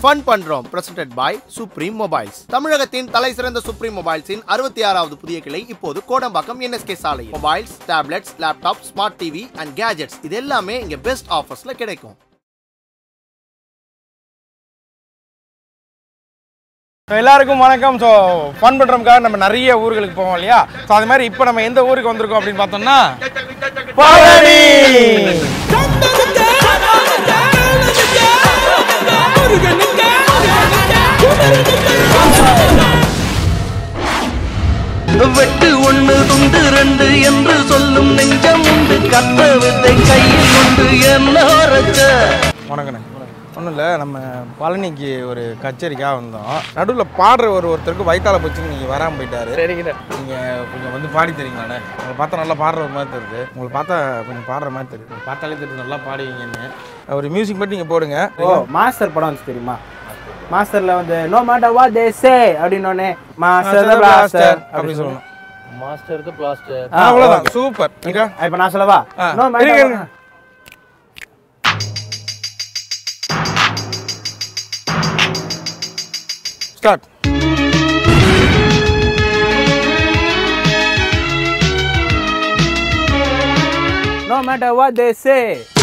Fun பண்றோம் presented by supreme mobiles தமிழகத்தின் தலை சிறந்த சுப்ரீம் மொபைல்ஸின் அறுபத்தி ஆறாவது புதிய கிளை இப்போது கோடம்பாக்கம் என்எஸ்கே சாலை mobiles tablets laptop smart TV and gadgets இது எல்லாமே இங்க பெஸ்ட் ஆஃபர்ஸ்ல கிடைக்கும் So, எல்லாருக்கும் வணக்கம் ஸோ ஃபன் பண்ணுறதுக்காக நம்ம நிறைய ஊர்களுக்கு போவோம் இல்லையா ஸோ அது மாதிரி இப்போ நம்ம எந்த ஊருக்கு வந்திருக்கோம் அப்படின்னு பார்த்தோம்னா பழனி வெட்டு ஒண்ணு துண்டு ரெண்டு என்று சொல்லும் நெஞ்சம் உண்டு கத்த வித்தை கையில் கொண்டு என்ன வரைச்ச வணக்கண்ணே ஒன்றும் இல்லை நம்ம பழனிக்கு ஒரு கச்சேரிக்காக வந்தோம் நடுவில் பாடுற ஒரு ஒருத்தருக்கு வயிற்றால போச்சு நீங்கள் வராமல் போயிட்டாரு சரிங்கண்ணா நீங்கள் கொஞ்சம் வந்து பாடி தெரியுங்களாண்ணே உங்களை பார்த்தா நல்லா பாடுற ஒரு மாதிரி தெரியுது உங்களை பார்த்தா கொஞ்சம் பாடுற மாதிரி தெரியுது பார்த்தாலே தெரியுது நல்லா பாடுவீங்கன்னு ஒரு மியூசிக் மட்டும் நீங்கள் போடுங்க ஓ மாஸ்டர் படம் வந்துச்சு தெரியுமா மாஸ்டர்ல வந்து no matter what they say அப்படின்னோடனே மாஸ்டர் த பிளாஸ்டர் அப்படி சொல்லணும் மாஸ்டர் த பிளாஸ்டர் ஆ, அவ்வளவுதான் சூப்பர் இங்க இப்போ நான் சொல்லவா ஆ, நோ இருங்க, மேட்டர் இருங்க. Start no matter what they say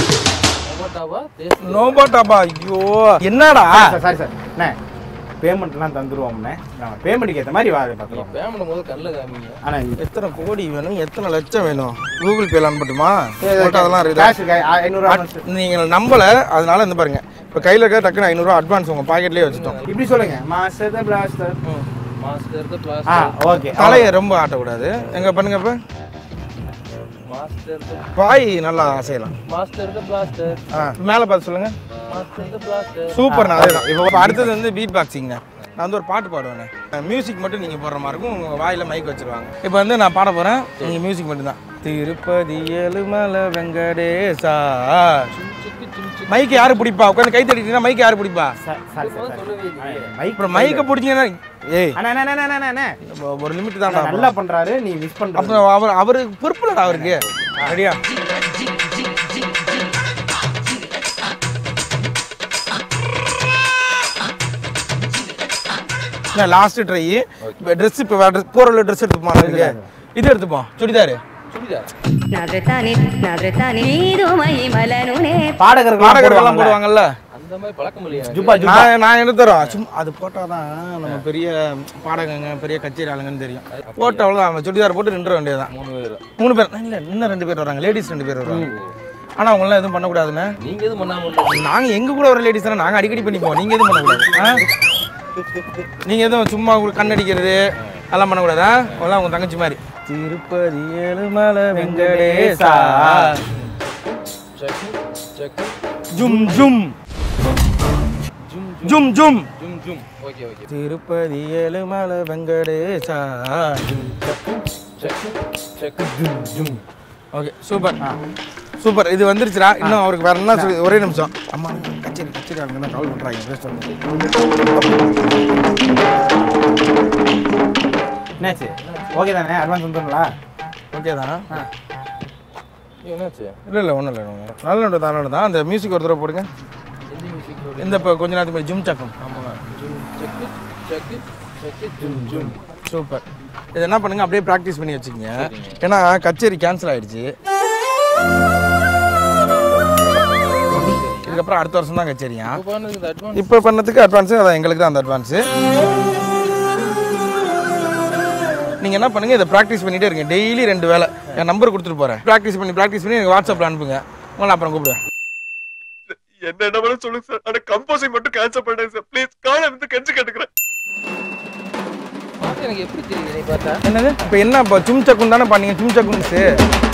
நோபாட்டாபா ஐயோ என்னடா சாரி சார் அண்ணே பேமெண்ட்லாம் தந்துருவோம்ண்ணே நம்ம பேமெண்ட்டுக்கு ஏற்ற மாதிரி வாங்க பார்த்துருவோம் பேமெண்ட் முதல்ல கண்ணில் காமிங்க ஆனால் எத்தனை கோடி வேணும் எத்தனை லட்சம் வேணும் கூகுள் பேல அனுப்பட்டுமா போட்டு அதெல்லாம் இருக்குதா கேஷ் ஐநூறுரூவா நீங்கள் நம்பல அதனால இந்த பாருங்க இப்போ கையில் இருக்க டக்குன்னு ஐநூறுரூவா அட்வான்ஸ் உங்கள் பாக்கெட்லேயே வச்சுட்டோம் இப்படி சொல்லுங்க master the plaster master the ah plaster okay தலையை ரொம்ப ஆட்டக்கூடாது எங்க பண்ணுங்க இப்போ மாஸ்டர் த பாய் நல்லா அசையலாம் மாஸ்டர் த பிளாஸ்டர் ஆ மேலே பார்த்து சொல்லுங்க மாஸ்டர் த பிளாஸ்டர் சூப்பர் நான் அதேதான் இப்போ அடுத்தது வந்து பீட் பாக்ஸிங்க நான் வந்து ஒரு பாட்டு பாடுவேன் மியூசிக் மட்டும் நீங்கள் போடுற மாதிரி இருக்கும் உங்கள் வாயில் மைக் வச்சிருவாங்க இப்போ வந்து நான் பாட போகிறேன் நீங்கள் மியூசிக் மட்டும் தான் திருப்பதி ஏழுமலை வெங்கடேசா மைக் யாரு பிடிப்பா உட்காந்து கை தட்டிட்டீங்கன்னா மைக் யாரு பிடிப்பா சாரி சாரி சார் மைக் அப்புறம் மைக்கை பிடிச்சிங்கன்னா ஏய் அண்ணா அண்ணா, அண்ணா அண்ணா, அண்ணா ஒரு லிமிட் தான் நல்லா பண்றாரு நீ மிஸ் பண்ற அப்புறம் அவர் அவருக்கு பொறுப்புலடா அவருக்கு ரெடியா லாஸ்ட் ட்ரை ட்ரெஸ் இப்போ போகிற ட்ரெஸ் எடுத்துப்போம் அதுக்கு இது எடுத்துப்போம் சுடிதாரு சுடிதார் నవ్రతాని నవ్రతాని నీరు మహిమలనునే பாடகர்கள் பாடகர்கள்லாம் போடுவாங்கல்ல அந்த மாதிரி பழக்கம் இல்லையா ஜுப்பா ஜுப்பா நான் நான் எடுத்துறோம் சும்மா அது போட்டால் தான் நம்ம பெரிய பாடகங்க பெரிய கச்சேரி ஆளுங்கன்னு தெரியும் போட்டு அவ்வளோதான் அவன் சுடிதார் போட்டு நின்ற வேண்டியதுதான் மூணு பேர் மூணு பேர் இல்லை இன்னும் ரெண்டு பேர் வராங்க லேடிஸ் ரெண்டு பேர் வராங்க ஆனால் அவங்களாம் எதுவும் பண்ணக்கூடாதுண்ணே நீங்க எதுவும் பண்ணாம இருக்கீங்க. நாங்க எங்க கூட ஒரு லேடிஸ் தானே நாங்க அடிக்கடி பண்ணிப்போம் நீங்க எதுவும் பண்ணக்கூடாது ஆ? நீங்க எதுவும் சும்மா உங்களுக்கு கண்ணடிக்கிறது அதெல்லாம் பண்ணக்கூடாதா அதெல்லாம் உங்க தங்கச்சி மாதிரி திருப்பதி ஏழுமலை வெங்கடேசா செக் செக் ஜும் ஜும் ஜும் ஜும் ஜும் ஜும் okay okay Tirupati Ezhumalai Venkatesa check check ஜும் ஓகே சூப்பர் சூப்பர் இது வந்துருச்சுடா இன்னும் அவருக்கு வேற என்ன சொல்லி ஒரே நிமிஷம் அம்மா கச்சேரி கச்சேரி அவங்க தான் கால் பண்றாங்க பேச சொல்லுங்க என்னாச்சு ஓகே தானே அட்வான்ஸ் வந்துங்களா ஓகே தானா என்னாச்சு இல்லை இல்லை ஒன்றும் இல்லை ஒன்றும் நல்ல நோட்டு தான் நல்ல தான் அந்த மியூசிக் ஒரு தடவை போடுங்க எந்த மியூசிக் இந்த இப்போ கொஞ்ச நேரத்துக்கு முன்னாடி ஜும் சக்கம் ஜும் செக் செக் செக் ஜும் ஜும் சூப்பர் இது என்ன பண்ணுங்க அப்படியே ப்ராக்டிஸ் பண்ணி வச்சுக்கோங்க ஏன்னா கச்சேரி கேன்சல் ஆயிடுச்சு இதுக்கப்புறம் அடுத்த வருஷம் தான் கச்சேரியா இப்போ பண்ணதுக்கு அட்வான்ஸ் இப்போ பண்ணதுக்கு அட்வான்ஸு அதான் எங்களுக்கு தான் அந்த அட்வான்ஸு நீங்கள் என்ன பண்ணுங்க இதை ப்ராக்டிஸ் பண்ணிட்டே இருங்க டெய்லி ரெண்டு வேலை என் நம்பர் கொடுத்துட்டு போகிறேன் ப்ராக்டிஸ் பண்ணி ப்ராக்டிஸ் பண்ணி எனக்கு வாட்ஸ்அப்பில் அனுப்புங்க உங்களை அப்புறம் கூப்பிடுவேன் என்ன என்ன வேணும் சொல்லுங்க சார் ஆனா கம்போசிங் மட்டும் கேன்சல் பண்ணுங்க சார் ப்ளீஸ் கால வந்து கெஞ்சு கேட்டுக்கிறேன் பார்த்து எனக்கு எப்படி தெரியுது நீ பார்த்தா என்னது இப்போ என்ன இப்போ சும் சக்கும் தானே பண்ணீங்க சும் சக்குன்ஸு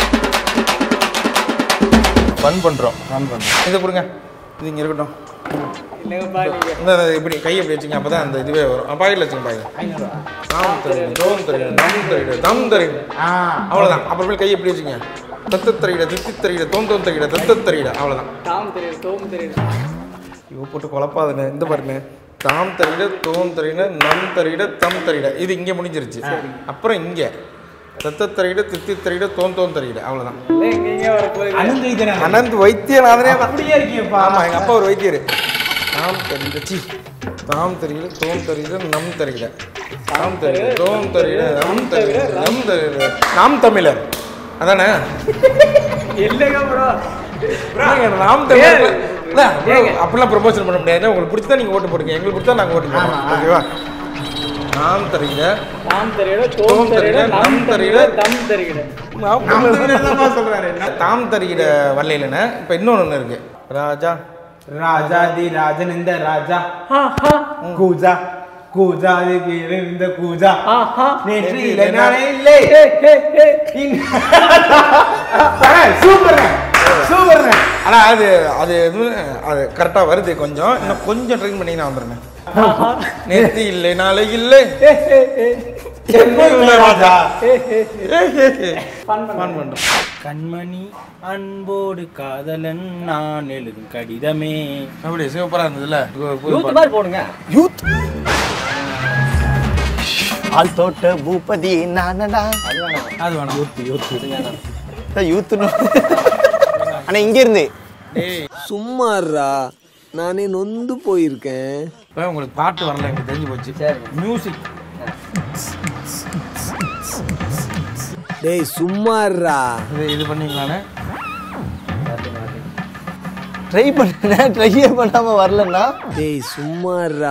ஃபன் பண்ணுறோம் ஃபன் பண்ணுறோம் இதை கொடுங்க இது இங்கே இருக்கட்டும் இந்த இந்த இப்படி கை எப்படி வச்சுங்க அப்போ தான் அந்த இதுவே வரும் பாக்கெட்டில் வச்சுங்க பாக்கெட் தாம் தரிடு தோம் தரிடு தம் தரிடு தம் தரிடு ஆ அவ்வளோதான் அப்புறமேல் கை எப்படி வச்சுங்க தத்து தரிட தித்தி தரிட தோம் தோம் தரிட தத்து தரிட அவ்வளோதான் தாம் தெரியுது தோம் தெரியுது இவ போட்டு குழப்பாதுன்னு இந்த பாருங்க தாம் தரிட தோம் தரிட நம் தரிட தம் தரிட இது இங்கே முடிஞ்சிருச்சு அப்புறம் இங்கே தத்த தரிட தித்தி தரிட தோம் தோம் தரிட அவ்வளோதான் அனந்த் வைத்தியநாதன் அனந்த் வைத்தியநாதனே தான். அப்படியே இருக்கீங்கப்பா ஆமா எங்க அப்பா ஒரு வைத்தியர் தாம் தரிகிட சி தாம் தரிகிட தோம் தரிகிட நம் தரிகிட தாம் தரிகிட தோம் தரிகிட நம் தரிகிட நம் தரிகிட நாம் தமிழர் அதானே இல்லைங்க ப்ரோ ஏங்க, நாம் தமிழர் இல்ல, bro, அப்படிலாம் ப்ரொபோசல் பண்ண முடியாது உங்களுக்கு பிடிச்சா நீங்க ஓட்டு போடுங்க எங்களுக்கு பிடிச்சா நாங்க ஓட்டு போடுவோம் ஓகேவா நாம் தரிகிட தாம் தருகிட தோம் தோம் தருகிட தருகிட, நம் நம் தருகிட தருகிட, தம் தருகிட சொல்றாரு தாம் தரிகிட வரலையிலண்ணே இப்போ இன்னொன்று ஒன்று இருக்கு ராஜா ராஜாதி ராஜன் இந்த ராஜா கூஜா கூஜாதி இந்த கூஜா நேற்று இல்லை நானே இல்லை சூப்பர் சூப்பர் ஆனா அது அது எதுவும் அது கரெக்டா வருது கொஞ்சம் இன்னும் கொஞ்சம் ட்ரெயின் பண்ணீங்கன்னா வந்துருங்க நேத்து இல்லை நாளை இல்லை ராஜா ஃபன் பண்றோம் கண்மணி அன்போடு காதலன் நான் எழுதும் கடிதமே அப்படி சூப்பரா இருந்ததுல யூத் மாதிரி போடுங்க யூத் ஆள் தோட்ட பூபதி நானடா அது வேணாம் யூத்துன்னு ஆனா இங்க இருந்து சும்மாறா நானே நொந்து போயிருக்கேன் இப்போ உங்களுக்கு பாட்டு வரல எனக்கு தெரிஞ்சு போச்சு மியூசிக் டேய் சும்மாறா இது இது பண்ணீங்களாண்ணே ட்ரை பண்ண ட்ரையே பண்ணாம வரலன்னா டேய் சும்மாறா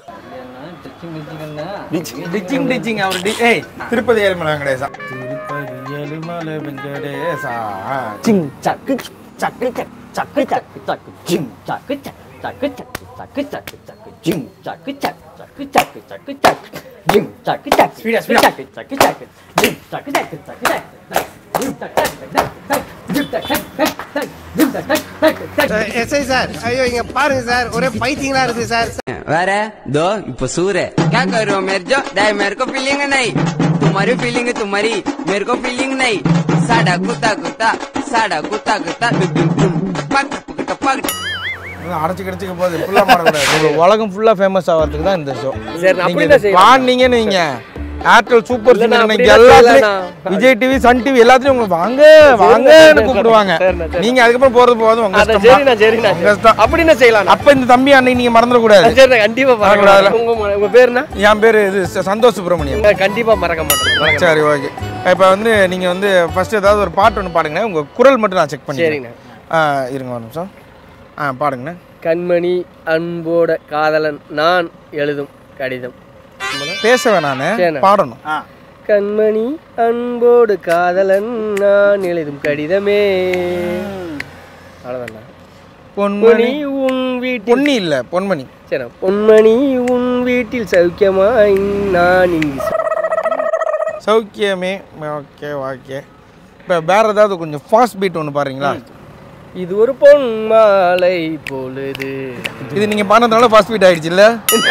டிச்சிங் டிச்சிங் அவர் டி ஏய் திருப்பதி ஏழுமலை வெங்கடேசா திருப்பதி ஏழுமலை வெங்கடேசா சிங் சக்கு சக்கு சக் சக்கு சக்கு சக்கு ஜிங் சக்கு சக் சக்கு சக்கு சக்கு சக்கு சக்கு ஜிங் சக்கு சக் சக்கு சக்கு சக்கு சக் ஜிங் சக்கு சக் ஸ்பீடா ஸ்பீடா சக்கு சக்கு சக்கு ஜிங் சக்கு சக்கு சக்கு சக்கு ஜிங் சக்கு சக்கு சக்கு ஜிங் சக்கு சக்கு ஜிங் சக்கு சக்கு எஸ்ஐ சார் ஐயோ இங்க பாருங்க சார் ஒரே பைத்தியங்களா இருக்கு சார் வேற दो இப்போ सूर है क्या कर रहे हो मेरे जो दाई मेरे को फीलिंग नहीं तुम्हारी फीलिंग तुम्हारी मेरे को फीलिंग नहीं साडा कुत्ता कुत्ता साडा कुत्ता कुत्ता दुम दुम दुम पक पक पक அடைச்சு கிடச்சிக்க போகுது ஃபுல்லாக மாடக்கூடாது உலகம் ஃபுல்லாக ஃபேமஸ் ஆகிறதுக்கு தான் இந்த ஷோ சரி, நான் அப்படி என்ன செய்யலாம்? வாண்டிங்கன்னு நீங்க ஏர்டெல் சூப்பர் இல்ல, நான் சிங்கர் அப்படி இன்னைக்கு என்ன எல்லாத்துலயும் செய்யலாம்? விஜய் டிவி சன் டிவி எல்லாத்துலயும் உங்களுக்கு வாங்க வாங்கன்னு கூப்பிடுவாங்க சரிண்ணா, சரிண்ணா. நீங்க அதுக்கப்புறம் போறது போதும் உங்க அதான் இஷ்டம் சரிண்ணா சரிண்ணா உங்க இஷ்டம் அப்படி என்ன செய்யலாம் அப்ப இந்த தம்பி அன்னைக்கு நீங்க மறந்துடக்கூடாது சரிண்ணா கண்டிப்பா மறக்கக்கூடாதுல்ல? மறக்க உங்க உங்க பேர் என்ன என் பேரு இது ச- சந்தோஷ் சுப்பிரமணியம் நான் கண்டிப்பா மறக்க மாட்டேன் மறக்க மாட்டேன். சரி ஓகே இப்போ வந்து நீங்க வந்து ஃபர்ஸ்ட் ஏதாவது ஒரு பாட்டு ஒன்று பாடுங்க உங்க குரல் மட்டும் நான் செக் பண்ணிக்கிறேன் சரிண்ணா. ஆ, இருங்க ஒரு நிமிஷம் ஆ பாடுங்கண்ணே கண்மணி அன்போட காதலன் நான் எழுதும் கடிதம் பேச வேணானே சரிண்ணா. பாடணும் கண்மணி அன்போடு காதலன் நான் எழுதும் கடிதமே அவ்வளோதாண்ணா பொன்மணி பொன்மணி உன் வீட்டில் பொன்னி இல்ல பொன்மணி சரி பொன்மணி உன் வீட்டில் சௌக்கியமாய் நான் இங்கு ச- சௌக்கியமே ஓகே ஓகே இப்போ வேற ஏதாவது கொஞ்சம் ஃபாஸ்ட் பீட் ஒன்று பாருங்களா இது ஒரு பொன் மாலை பொழுது இது நீங்க பண்ணதுனால ஃபாஸ்ட் பீட் ஆயிடுச்சு இல்ல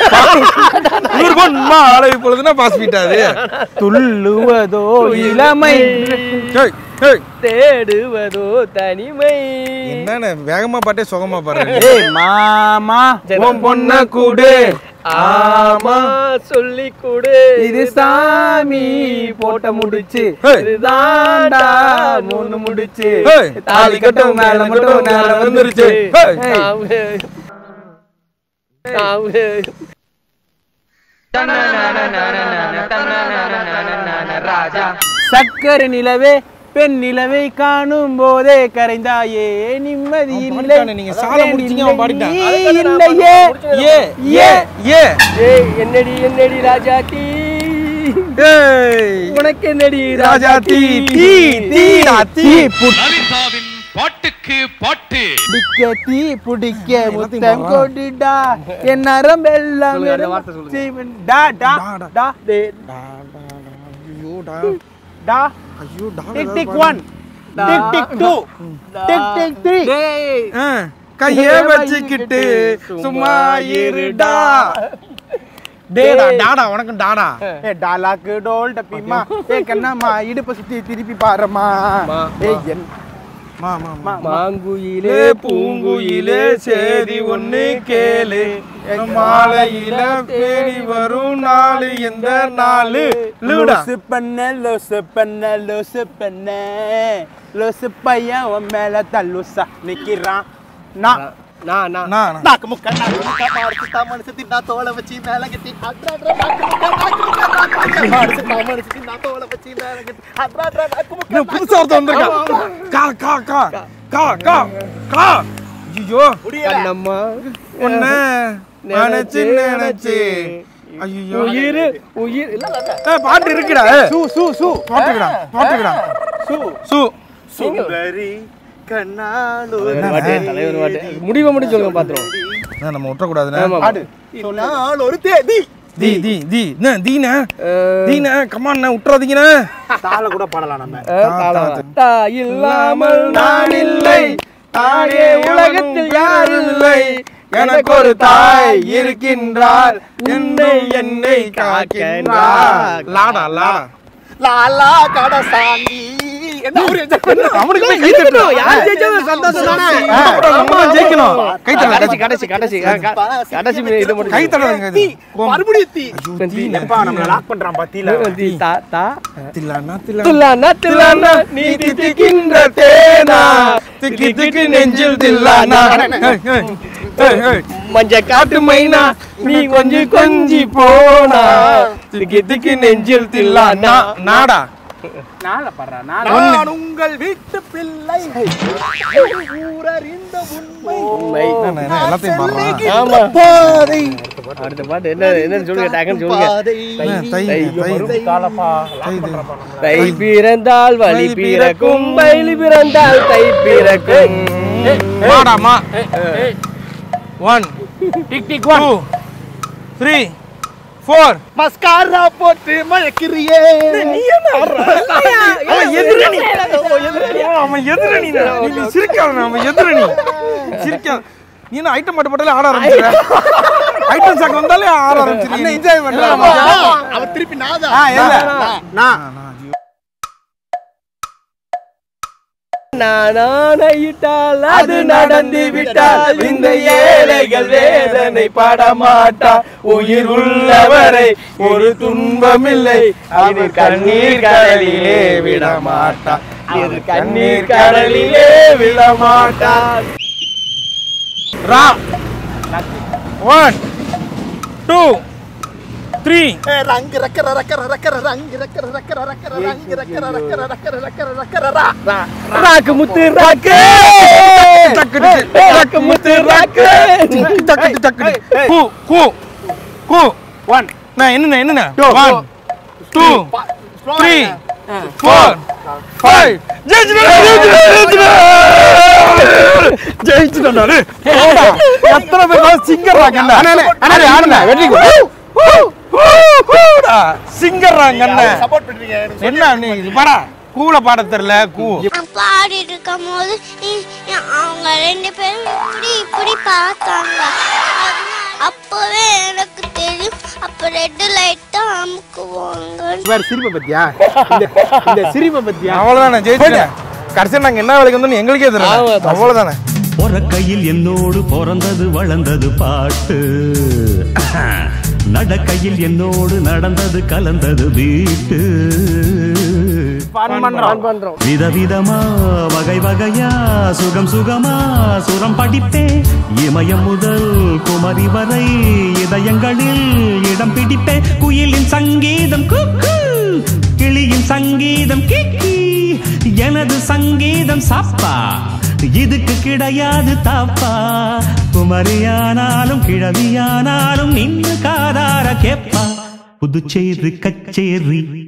நூறு பொன் மாலை பொழுதுனா ஃபாஸ்ட் பீட் ஆகுது துள்ளுவதோ இளமை ஏய், ஏய், தேடுவதோ தனிமை என்னண்ணே வேகமா பாட்டே சுகமா பாடுறேன் ஏய் மாமா உன் பொண்ண கூடு ஆமா சொல்லி கொடு இது சாமி போட்ட முடிச்சு ஏய். இதுதான்டா மூணு முடிச்சு ஏய், தாலி கட்டும் மேல மட்டும் நேரம் வந்துருச்சு ஏய். ஏய். சக்கரை நிலவே பெண் நிலவை காணும் போதே கரைந்தாயே நிம்மதி அவன் இல்லை பாடிட்டானே, நீங்க சால முடிச்சீங்க, அவன் பாடிட்டான். நீ இல்லையே ஏ ஏ ஏ ஏய் என்னடி என்னடி ராஜாத்தி ஏய் உனக்கு என்னடி ராஜா தீ தீ தீடா தீ லலிதாவின் பாட்டுக்கு பாட்டு பிடிக்க தீ பிடிக்க முத்தம் கொடிடா என் நரம்பெல்லாம் சொல்லுங்க, அந்த வார்த்தை சொல்லுங்க. ஜீவன். டா டா டா டே ஐயோ டா டா ஐயோ டா tick tick one tick tick two tick tick three ஆ, கைய வச்சுக்கிட்டு சும்மா இருடா டேடா டாடா உனக்கும் டாடா ஏ டாலாக்கு டோல் டப்பிமா ஏ கண்ணம்மா இடுப்ப சுத்தி திருப்பி பாருமா ஏய் என் மா மா மா மாங்குயிலே ஏ பூங்குயிலே சேதி ஒண்ணு கேளு மாலையில தேடி வரும் நாளு எந்த நாளு லூடா லூசு பண்ண லூசு பண்ண லூசு பண்ண லூசு பையன் உன் மேல தல்லுசா நிக்கிறான் நான் நான் நான் நான் நான். நாக்கு முக்க நாக்கு முக்க மாடு சுத்தா மனசு தின்னா தோலை வச்சு மேல கட்டி அட்ரா அட்ரா நாக்கு முக்க நாக்கு முக்க நாக்கு முக்க மாடு சுத்தா மனசு தின்னா தோலை வச்சு மேல கட்டி அட்ரா அட்ரா நாக்கு முக்க இன்னும் புதுசா ஒருத்தன் வந்திருக்கான் கா கா கா கா கா கா ஐயோ கண்ணம்மா ஒன்ன நினைச்சு நினைச்சு ஐயோ உயிர் உயிர் இல்ல இல்ல, இல்ல. ஏய், பாட்டு இருக்குடா சூ சூ சூ பாட்டுக்குடா பாட்டுக்குடா சூ சூ சுந்தரி கண்ணாலு தலைவர் பாட்டு தலைவர் பாட்டு முடிவை மட்டும் சொல்லுங்க பாத்துருவோம் ஏன் நம்ம விட்டுறக்கூடாதுண்ணே ஆமா இந்நாள் ஒரு தேதி தி தி தி என்ன தீன தீன கமான் விட்டுறாதீங்கண்ணே தாள கூட பாடலாம் நம்ம தா இல்லாமல் நான் இல்லை தானே உலகத்தில் யாரும் இல்லை எனக்கு ஒரு தாய் இருக்கின்றார் என்னை என்னை காக்கின்றார் லாடா லாடா லாலா கடசாமி என்ன ஒரு அவனுக்கு போய் கை தட்டணும் யார் ஜெயிச்சாலும் சந்தோஷம் தானே நம்மளும் ஜெயிக்கணும் கை கடைசி தட்டணும் கடைசி கடைசி க- க- கடைசி இது மட்டும் கை தட்டணுங்க இது மறுபடியும் தீ எப்பா நம்மள லாக் பண்றான் பாத்தீல தி தா தா தில்லானா தில்லா தில்லானா தில்லானா நீ தித்திக்கின்ற தேனா திக்கி திக்கி நெஞ்சில் தில்லானா ஏய், ஏய், ஏய், ஏய். மஞ்ச காட்டு மைனா நீ கொஞ்சி கொஞ்சி போனா திக்கி திக்கி நெஞ்சில் தில்லானா நாடா நாள பாடுறா நாள நான் உங்கள் வீட்டு பிள்ளை ஊரறிந்த உண்மை உண்மை. என்ன, என்ன, எல்லாத்தையும் பாடுறான் ஆமா பாதை அடுத்த பாட்டு என்ன என்னன்னு சொல்லுங்க டக்குன்னு சொல்லுங்க பாதை என்ன, தை தை தாளப்பா தை தை தை பிறந்தால் வழி பிறக்கும் வயலி பிறந்தால் தை பிறக்கும் மாடா மா one tick tick one two three four mascara போட்டு மயக்கிறியே அவன் எதிரணி அவன் எதிரணி நீ சிரிக்காத அவன் எதிரணி சிரிக்காத நீ என்ன ஐட்டம் மட்டும் போட்டாலே ஆட ஆரம்பிச்சிட ஐட்டம் சாக்கு வந்தாலே ஆட ஆரம்பிச்சிருக்கீங்க என்ஜாய் பண்றான் அவ திருப்பி நாதா நான் நானாயிட்டால் அது நடந்து விட்டால் இந்த ஏழைகள் வேதனை படமாட்டா உயிர் உள்ளவரை ஒரு துன்பமில்லை அது கண்ணீர் கடலிலே விடமாட்டா இது கண்ணீர் கடலிலே விடமாட்டா ரா ஒன் டூ த்ரீ ரங்கு ரக்கர ரக்கர ரக்கர ரங்கு ரக்கர ரக்கர ரக்கர ரங்கு ரக்கர ரக்கர ரக்கர ரக்கர ரக்கர ரா ராக்கு முத்து ராக்கு டக்கு ராக்கு முத்து ராக்கு டக்கு டக்கு கூ கூ கூ ஒன் நான் என்னண்ணே என்னண்ணே one two three four five ஜெயிச்சுட்டாரு எத்தனை பேர் சிங்கர்றாங்க அண்ணே அண்ணே வெற்றி சிங்கர்றாங்க அண்ணன் சப்போர்ட் பண்றீங்க என்ன நீ இது பாடா கூல பாட தெரியல கூ நான் பாடிட்டு இருக்கும் போது இ- அவங்க ரெண்டு பேரும் இப்படி இப்படி பார்த்தாங்க அதனால அப்பவே எனக்கு தெரியும் அப்ப ரெட் லைட் தான் அமுக்குவாங்க வேற சிரிப்பை பத்தியா இந்த இந்த சிரிப்பை பத்தியா அவ்வளவுதானே ஜெயிச்சிட்டேன் கடைசியா நாங்க என்ன வேலைக்கு வந்தோம் எங்களுக்கே தெரியல அவ்வளவுதானே பொறக்கையில் என்னோடு பிறந்தது வளர்ந்தது பாட்டு நடக்கையில் என்னோடு நடந்தது கலந்தது வீட்டு பண்றோம் விதவிதமா வகை வகையா சுகம் சுகமா சுரம் படிப்பே இமயம் முதல் குமரி வரை இதயங்களில் இடம் பிடிப்பே குயிலின் சங்கீதம் குக்கு கிளியின் சங்கீதம் கிக்கி எனது சங்கீதம் சப்பா இதுக்கு கிடையாது தப்பா குமரியானாலும் கிழவியானாலும் நின்னு காதார கேப்பா புதுச்சேரி கச்சேரி